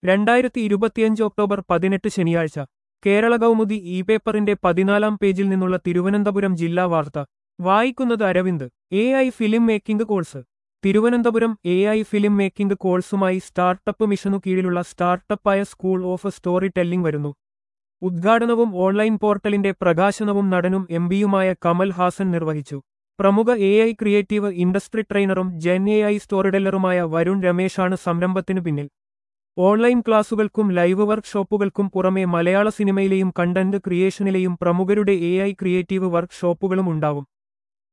രണ്ടായിരത്തി ഇരുപത്തിയഞ്ച് ഒക്ടോബർ പതിനെട്ട് ശനിയാഴ്ച കേരള കൗമുദി ഇ പേപ്പറിന്റെ പതിനാലാം പേജിൽ നിന്നുള്ള തിരുവനന്തപുരം ജില്ലാ വാർത്ത വായിക്കുന്നത് Aravind A I film making course Thiruvananthapuram A I film making കോഴ്സുമായി സ്റ്റാർട്ടപ്പ് മിഷനു കീഴിലുള്ള സ്റ്റാർട്ടപ്പായ സ്കൂൾ ഓഫ് സ്റ്റോറി ടെല്ലിംഗ് വരുന്നു ഉദ്ഘാടനവും ഓൺലൈൻ പോർട്ടലിന്റെ പ്രകാശനവും നടനും എം പിയുമായ കമൽ ഹാസൻ നിർവഹിച്ചു പ്രമുഖ എ ഐ ക്രിയേറ്റീവ് ഇൻഡസ്ട്രി ട്രെയിനറും ജെൻ എ ഐ സ്റ്റോറിഡെല്ലറുമായ വരുൺ രമേശാണ് സംരംഭത്തിനു പിന്നിൽ ഓൺലൈൻ ക്ലാസുകൾക്കും ലൈവ് വർക്ക്ഷോപ്പുകൾക്കും പുറമെ മലയാള സിനിമയിലെയും കണ്ടന്റ് ക്രിയേഷനിലെയും പ്രമുഖരുടെ എ ഐ ക്രിയേറ്റീവ് വർക്ക്ഷോപ്പുകളും ഉണ്ടാവും